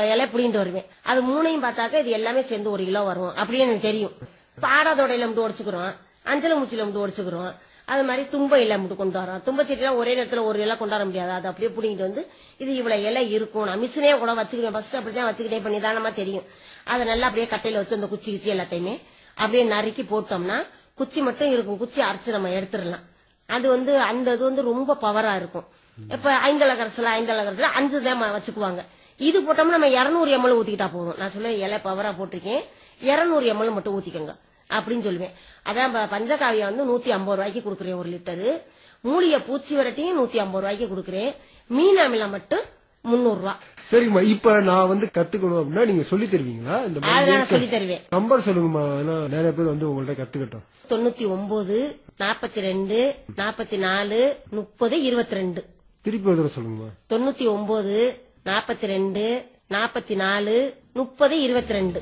இலை புளிண்டு வருவேன் அது மூணையும் பார்த்தாக்க இது எல்லாமே சேர்ந்து ஒரு கிலோ வரும் அப்படின்னு எனக்கு தெரியும் இப்ப ஆடாதோடையில மட்டும் உடச்சுக்கிறோம் அஞ்சல முச்சில மட்டும் உடச்சுக்கிறோம் அது மாதிரி தும்ப இலை மட்டும் கொண்டு வரோம் தும்ப செடிலாம் ஒரே நேரத்துல ஒரு இலை கொண்டு வர முடியாது அது அப்படியே புடிங்கிட்டு வந்து இது இவ்வளவு இலை இருக்கும் நான் மிஷினே கூட வச்சுக்கிறேன் ஃபர்ஸ்ட் அப்படிதான் வச்சுக்கிட்டே பண்ணி தானமா தெரியும் அதை நல்லா அப்படியே கட்டையில வச்சு அந்த குச்சி கிச்சி எல்லாத்தையுமே அப்படியே நறுக்கி போட்டோம்னா குச்சி மட்டும் இருக்கும் குச்சி அரைச்சு நம்ம எடுத்துடலாம் அது வந்து அந்த இது வந்து ரொம்ப பவரா இருக்கும் இப்ப ஐந்தள கரசுல ஐந்தள கரசுல அஞ்சு தான் ம- வச்சுக்குவாங்க இது போட்டோம்னா நம்ம இருநூறு எம்எல் ஊத்திக்கிட்டா போதும் நான் சொல்லுவேன் இலை பவரா போட்டிருக்கேன் இருநூறு எம்எல் மட்டும் ஊத்திக்கோங்க அப்படின்னு சொல்லுவேன் அதான் ப- பஞ்சகாவியம் வந்து நூத்தி ஐம்பது ரூபாய்க்கு கொடுக்குறேன் ஒரு லிட்டரு மூலிகை பூச்சி விரட்டியும் நூத்தி ஐம்பது ரூபாய்க்கு கொடுக்குறேன் மீன் அமிலம் மட்டும் முந்நூறு ரூபா சரிங்கம்மா இப்ப நான் வந்து கத்துக்கணும் அப்படின்னா நீங்க சொல்லி தருவீங்களா இந்த அதை மாதிரி நான் சொல்லி தருவேன் நம்பர் சொல்லுங்கம்மா ஏன்னா நிறைய பேர் வந்து உங்கள்ட்ட கத்துக்கிட்டோம் தொண்ணூத்தி ஒன்பது நாற்பத்தி ரெண்டு நாற்பத்தி நாலு முப்பது இருபத்தி ரெண்டு திருப்பி ஒரு தடவை சொல்லுங்கம்மா தொண்ணூத்தி ஒன்பது நாற்பத்தி ரெண்டு நாற்பத்தி நாலு முப்பது இருபத்தி ரெண்டு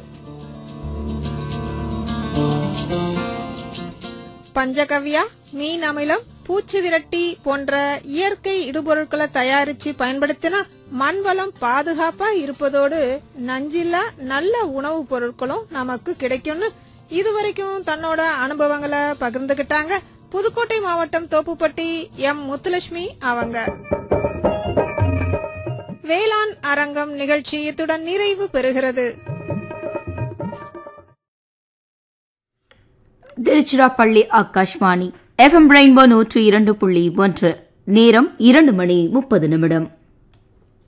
பஞ்சகவ்யா மீன் அமிலம் பூச்சி விரட்டி போன்ற இயற்கை இடுபொருட்களை தயாரிச்சு பயன்படுத்தினா மண் வளம் பாதுகாப்பா இருப்பதோடு நஞ்சில்லா நல்ல உணவுப் பொருட்களும் நமக்கு கிடைக்கும்னு இதுவரைக்கும் தன்னோட அனுபவங்களை பகிர்ந்துகிட்டாங்க புதுக்கோட்டை மாவட்டம் தோப்புப்பட்டி எம் முத்துலட்சுமி அவங்க வேளாண் அரங்கம் நிகழ்ச்சி இத்துடன் நிறைவு பெறுகிறது திருச்சிராப்பள்ளி ஆகாஷ்வாணி எஃப்எம் ரெயின்போ நூற்று இரண்டு புள்ளி ஒன்று நேரம் இரண்டு மணி முப்பது நிமிடம்